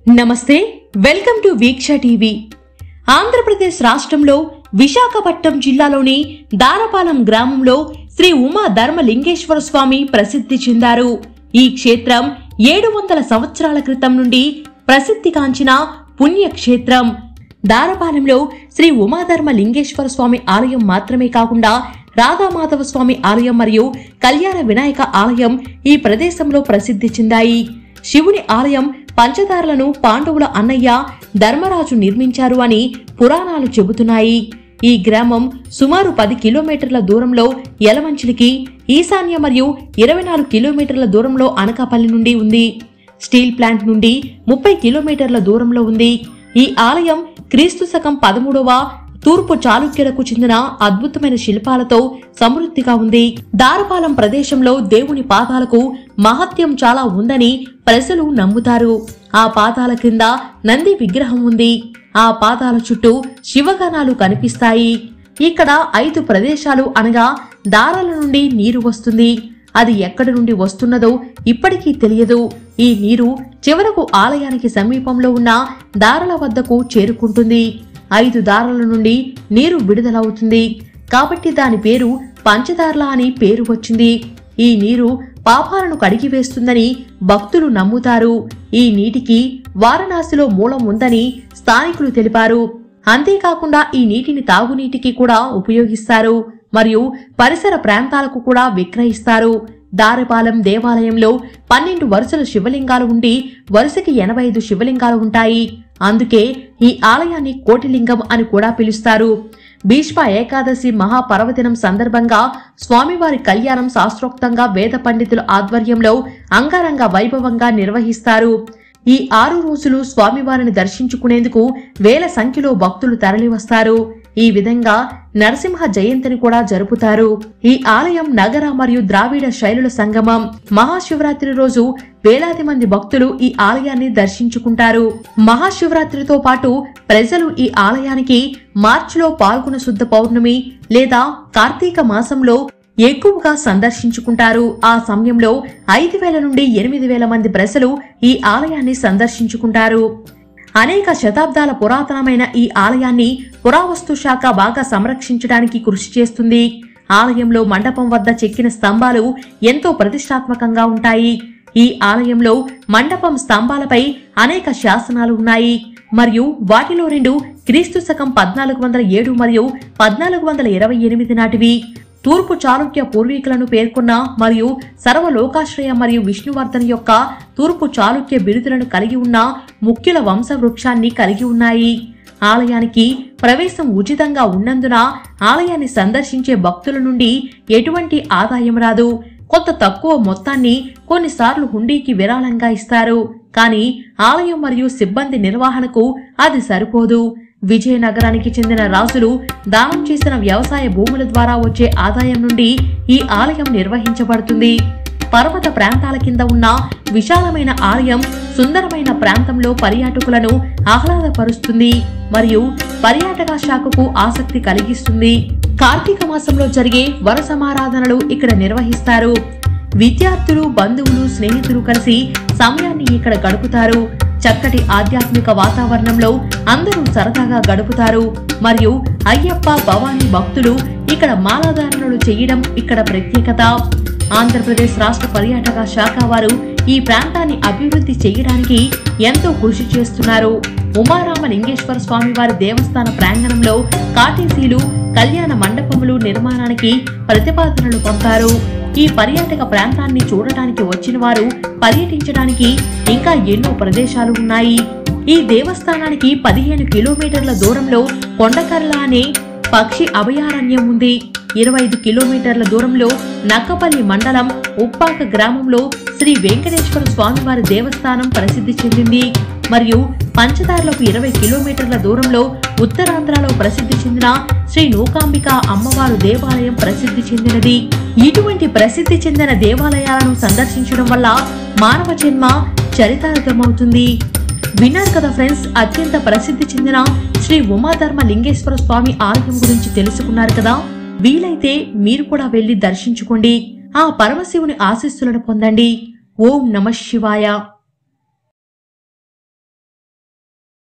నమస్తే welcome to Veeksha TV Andhra Pradesh రాష్ట్రంలో విశాఖపట్నం జిల్లాలోని దారపాలెం గ్రామంలో శ్రీ ఉమా ధర్మలింగేశ్వర స్వామి ప్రసిద్ధి చెందారు ఈ క్షేత్రం ఏడు వందల సంవత్సరాల క్రితం నుండి ప్రసిద్ధిగాంచిన పుణ్యక్షేత్రం దారపాలెంలో శ్రీ ఉమాధర్మ లింగేశ్వర స్వామి ఆలయం మాత్రమే కాకుండా రాధామాధవ స్వామి ఆలయం మరియు కళ్యాణ వినాయక ఆలయం ఈ ప్రదేశంలో ప్రసిద్ధి చెందాయి శివుని ఆలయం పంచదారులను పాండవుల అన్నయ్య ధర్మరాజు నిర్మించారు అని పురాణాలు చెబుతున్నాయి ఈ గ్రామం సుమారు పది కిలోమీటర్ల దూరంలో యలమంచిలికి ఈశాన్య మరియు ఇరవై నాలుగు కిలోమీటర్ల దూరంలో అనకాపల్లి నుండి ఉంది స్టీల్ ప్లాంట్ నుండి ముప్పై కిలోమీటర్ల దూరంలో ఉంది ఈ ఆలయం క్రీస్తు శకం పదమూడవ తూర్పు చాళుక్యులకు చెందిన అద్భుతమైన శిల్పాలతో సమృద్ధిగా ఉంది దారపాలెం ప్రదేశంలో దేవుని పాదాలకు మహత్యం చాలా ఉందని ప్రజలు నమ్ముతారు ఆ పాదాల క్రింద నంది విగ్రహం ఉంది ఆ పాదాల చుట్టూ శివగణాలు కనిపిస్తాయి ఇక్కడ ఐదు ప్రదేశాలు అనగా దారాల నుండి నీరు వస్తుంది అది ఎక్కడి నుండి వస్తున్నదో ఇప్పటికీ తెలియదు ఈ నీరు చివరకు ఆలయానికి సమీపంలో ఉన్న దారాల వద్దకు చేరుకుంటుంది ఐదు దారాల నుండి నీరు విడుదలవుతుంది కాబట్టి దాని పేరు పంచదార్ల అని పేరు వచ్చింది ఈ నీరు పాపాలను కడిగివేస్తుందని భక్తులు నమ్ముతారు ఈ నీటికి వారణాసిలో మూలం ఉందని స్థానికులు తెలిపారు అంతేకాకుండా ఈ నీటిని తాగునీటికి కూడా ఉపయోగిస్తారు మరియు పరిసర ప్రాంతాలకు కూడా విక్రయిస్తారు దారపాలెం దేవాలయంలో పన్నెండు వరుసల శివలింగాలు ఉండి వరుసకి ఎనభై ఐదు శివలింగాలు ఉంటాయి అందుకే ఈ ఆలయాన్ని కోటిలింగం అని కూడా పిలుస్తారు భీష్మ ఏకాదశి మహాపర్వదినం సందర్భంగా స్వామివారి కళ్యాణం శాస్త్రోక్తంగా వేద పండితుల ఆధ్వర్యంలో అంగరంగ వైభవంగా నిర్వహిస్తారు ఈ ఆరు రోజులు స్వామివారిని దర్శించుకునేందుకు వేల సంఖ్యలో భక్తులు తరలివస్తారు ఈ విధంగా నరసింహ జయంతిని కూడా జరుపుతారు ఈ ఆలయం నగర మరియు ద్రావిడ శైలుల సంగమం మహాశివరాత్రి రోజు వేలాది మంది భక్తులు ఈ ఆలయాన్ని దర్శించుకుంటారు మహాశివరాత్రితో పాటు ప్రజలు ఈ ఆలయానికి మార్చిలో పాల్గొన శుద్ధ పౌర్ణమి లేదా కార్తీక మాసంలో ఎక్కువగా సందర్శించుకుంటారు ఆ సమయంలో ఐదు వేల నుండి ఎనిమిది వేల మంది ప్రజలు ఈ ఆలయాన్ని సందర్శించుకుంటారు అనేక శతాబ్దాల పురాతనమైన ఈ ఆలయాన్ని పురావస్తు శాఖ బాగా సంరక్షించడానికి కృషి చేస్తుంది ఆలయంలో మండపం వద్ద చెక్కిన స్తంభాలు ఎంతో ప్రతిష్టాత్మకంగా ఉంటాయి ఈ ఆలయంలో మండపం స్తంభాలపై అనేక శాసనాలు ఉన్నాయి మరియు వాటిలో రెండు క్రీస్తు శకం పద్నాలుగు వందల ఏడు మరియు పద్నాలుగు వందల ఇరవై ఎనిమిది నాటివి తూర్పు చాళుక్య పూర్వీకులను పేర్కొన్న మరియు సర్వలోకాశ్రయ మరియు విష్ణువర్ధన్ యొక్క తూర్పు చాళుక్య బిరుదులను కలిగి ఉన్న ముఖ్యుల వంశవృక్షాన్ని కలిగి ఉన్నాయి ఆలయానికి ప్రవేశం ఉచితంగా ఉన్నందున ఆలయాన్ని సందర్శించే భక్తుల నుండి ఎటువంటి ఆదాయం రాదు కొంత తక్కువ మొత్తాన్ని కొన్నిసార్లు హుండీకి విరాళంగా ఇస్తారు కానీ ఆలయం మరియు సిబ్బంది నిర్వహణకు అది సరిపోదు విజయనగరానికి చెందిన రాజులు దానం చేసిన వ్యవసాయ భూముల ద్వారా వచ్చే ఆదాయం నుండి ఈ ఆలయం నిర్వహించబడుతుంది పర్వత ప్రాంతాల కింద ఉన్న విశాలమైన ఆలయం సుందరమైన ప్రాంతంలో పర్యాటకులను ఆహ్లాదపరుస్తుంది మరియు పర్యాటక శాఖకు ఆసక్తి కలిగిస్తుంది కార్తీక మాసంలో జరిగే వర సమారాధనలు ఇక్కడ నిర్వహిస్తారు విద్యార్థులు బంధువులు స్నేహితులు కలిసి సమయాన్ని ఇక్కడ గడుపుతారు చక్కటి ఆధ్యాత్మిక వాతావరణంలో అందరూ సరదాగా గడుపుతారు మరియు అయ్యప్ప భవానీ భక్తులు ఇక్కడ మాలాధారణలు చేయడం ఇక్కడ ప్రత్యేకత ఆంధ్రప్రదేశ్ రాష్ట్ర పర్యాటక శాఖ వారు ఈ ప్రాంతాన్ని అభివృద్ధి చేయడానికి ఎంతో కృషి చేస్తున్నారు ఉమారామ లింగేశ్వర స్వామి వారి దేవస్థాన ప్రాంగణంలో కాటేసీలు కళ్యాణ మండపములు నిర్మాణానికి ప్రతిపాదనలు పంపారు ఈ పర్యాటక ప్రాంతాన్ని చూడటానికి వచ్చిన వారు పర్యటించడానికి ఇంకా ఎన్నో ప్రదేశాలు ఉన్నాయి ఈ దేవస్థానానికి పదిహేను కిలోమీటర్ల దూరంలో కొండకర్ల అనే పక్షి అభయారణ్యం ఉంది ఇరవై ఐదు కిలోమీటర్ల దూరంలో నక్కపల్లి మండలం ఉప్పాక గ్రామంలో శ్రీ వెంకటేశ్వర స్వామివారి దేవస్థానం ప్రసిద్ధి చెందింది మరియు పంచదార్లకు ఇరవై కిలోమీటర్ల దూరంలో ఉత్తరాంధ్రలో ప్రసిద్ధి చెందిన శ్రీ నూకాంబిక అమ్మవారు దేవాలయం ప్రసిద్ధి చెందినది ఇటువంటి ప్రసిద్ధి చెందిన దేవాలయాలను సందర్శించడం వల్ల మానవ జన్మ చరితార్థమవుతుంది విన్నారు కదా ఫ్రెండ్స్ అత్యంత ప్రసిద్ధి చెందిన శ్రీ ఉమాధర్మ లింగేశ్వర స్వామి ఆలయం గురించి తెలుసుకున్నారు కదా వీలైతే మీరు కూడా వెళ్లి దర్శించుకోండి ఆ పరమశివుని ఆశీస్సులను పొందండి ఓం నమ శివాయ